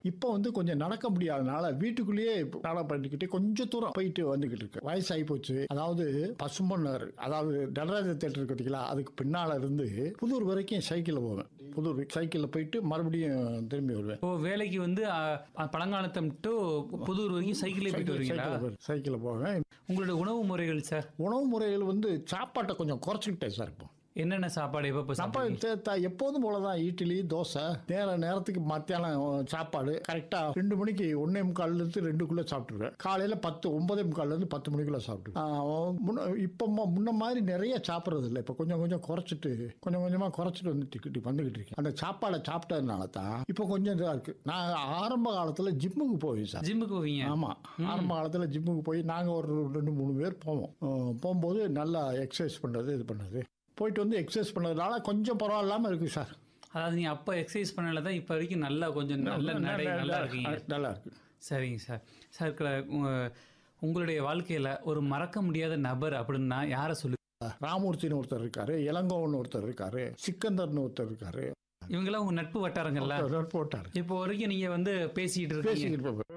இப்போ வந்து கொஞ்சம் நடக்க முடியாதனால வீட்டுக்குள்ளேயே நடை பண்ணிக்கிட்டு கொஞ்சம் தூரம் போயிட்டு வந்துகிட்டு இருக்கு வயசாகி போச்சு அதாவது பசும்பொன் நகர் அதாவது நடராஜ தேட்டர் இருக்கு பார்த்தீங்களா அதுக்கு பின்னால இருந்து புதூர் வரைக்கும் சைக்கிளில் போவேன் புதூர் சைக்கிளில் போயிட்டு மறுபடியும் திரும்பி வருவேன் இப்போ வேலைக்கு வந்து அ, பழங்காலத்தம் டு புதூர் வரைக்கும் சைக்கிளே போயிட்டு வரீங்களா சைக்கிளில் போவேன் உங்களோட உணவு முறைகள் சார் உணவு முறைகள் வந்து சாப்பாட்டை கொஞ்சம் குறைச்சிக்கிட்டேன் சார் இப்போ என்னென்ன சாப்பாடு எப்போ சாப்பாடு சாப்பாடு தே- த- எப்போதும் போல தான் இட்லி தோசை நேர நேரத்துக்கு மத்தியானம் சாப்பாடு கரெக்டாக ரெண்டு மணிக்கு ஒன்றே முக்கால்லேருந்து ரெண்டுக்குள்ளே சாப்பிட்டுருவேன் காலையில் பத்து ஒன்பதே முக்கால்லேருந்து பத்து மணிக்குள்ளே சாப்பிட்டுருவேன் இப்போ முன்ன மாதிரி நிறைய சாப்பிட்றது இல்லை இப்போ கொஞ்சம் கொஞ்சம் குறைச்சிட்டு கொஞ்சம் கொஞ்சமாக குறைச்சிட்டு வந்துட்டு வந்துக்கிட்டு இருக்கேன் அந்த சாப்பாடை சாப்பிட்டதுனால தான் இப்போ கொஞ்சம் இதாக இருக்குது நான் ஆரம்ப காலத்தில் ஜிம்முக்கு போவேன் சார் ஜிம்முக்கு போவீங்க ஆமாம் ஆரம்ப காலத்தில் ஜிம்முக்கு போய் நாங்கள் ஒரு ரெண்டு மூணு பேர் போவோம் அஹ் போகும்போது நல்லா எக்ஸசைஸ் பண்ணுறது இது பண்ணுறது போயிட்டு வந்து எக்ஸசைஸ் பண்ணதுனால கொஞ்சம் பரவாயில்லாமல் இருக்குது சார் அதாவது நீங்க அப்போ எக்ஸசைஸ் பண்ணல தான் இப்போ வரைக்கும் நல்லா கொஞ்சம் நல்ல நடை நல்லா இருக்கீங்க நல்லா இருக்கு சரிங்க சார் சார் க- உங்க- உங்களுடைய வாழ்க்கையில ஒரு மறக்க முடியாத நபர் அப்படின்னா யாரை சொல்லு ராமூர்த்தின்னு ஒருத்தர் இருக்காரு இளங்கோவன் ஒருத்தர் இருக்காரு சிக்கந்தர்னு ஒருத்தர் இருக்காரு இவங்கெல்லாம் உங்க நட்பு வட்டாரங்கள்ல ஒருத்தர் போட்டார் இப்போ வரைக்கும் நீங்க வந்து பேசிட்டு இருக்கீங்க பேசிக்கிட்டு இருப்பாரு.